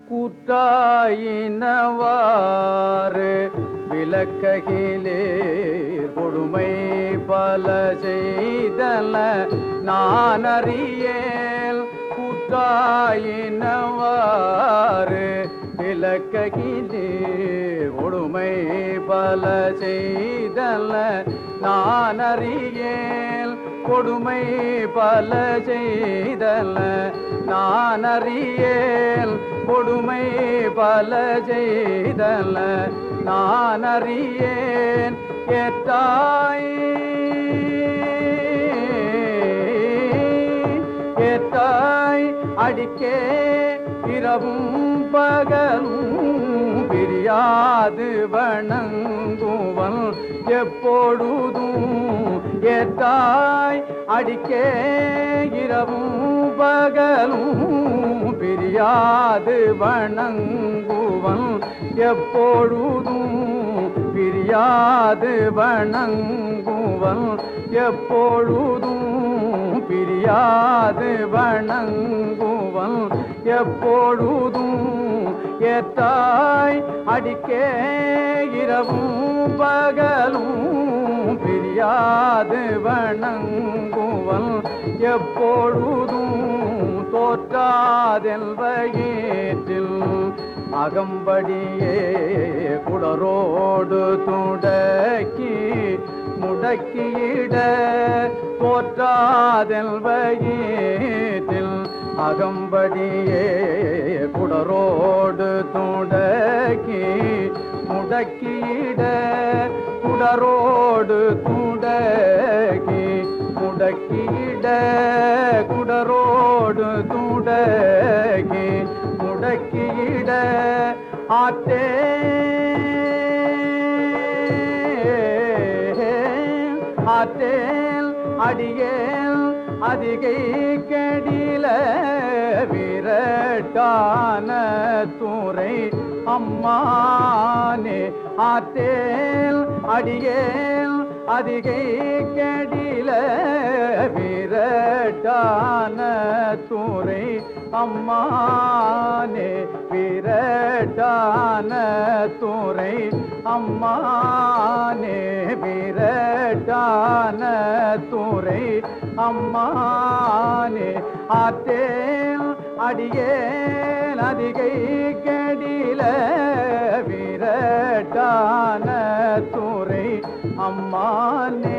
கூட்டாயினவாறு விளக்ககிலே கொடுமை பல செய்தல நான் அறியேல் கூட்டாயினவாறு விளக்ககிலே கொடுமை பல செய்தல நான் அறியேல் கொடுமை பல செய்தல நான் அறியேல் கொடுமை பல செய்தல நான் அறியேன் ஏத்தாய் ஏத்தாய் அடிக்கே இரவும் பகலும் பிரியாது வணங்குவன் எப்பொழுதும் ஏத்தாய் அடிக்கே இரவும் பகலும் பிரியாது வணங்குவன் எப்பொழுதும் பிரியாது வணங்குவன் எப்பொழுதும் பிரியாது வணங்குவன் எப்பொழுதும் ஏத்தாய் அடிக்கே இரவும் பகலும் பிரியாது வணங்குவன் எப்பொழுதும் தோற்றாதெல் வயிற்றில் அகம்படியே குடரோடு துடக்கி முடக்கியிட தோற்றாதெல் வயிற்றில் அகம்படியே குடரோடு துடக்கி முடக்கியிட குடரோடு துடக்கி முடக்கியிட குடரோடு துடக்கி முடக்கியிட ஆத்தே ஆத்தேல் அடியேல் அதிகை கெடில விரட்டான துறை அம்மானே ஆத்தேல் அடியேல் அதிகை கெடில விரட்டான துறை அம்மானே விரட்டான துறை அம்மானே விரட்டான துறை அம்மானே ஆத்தேல் அடியேல் அதிகை கடில விரட்டான துறை அம்மானே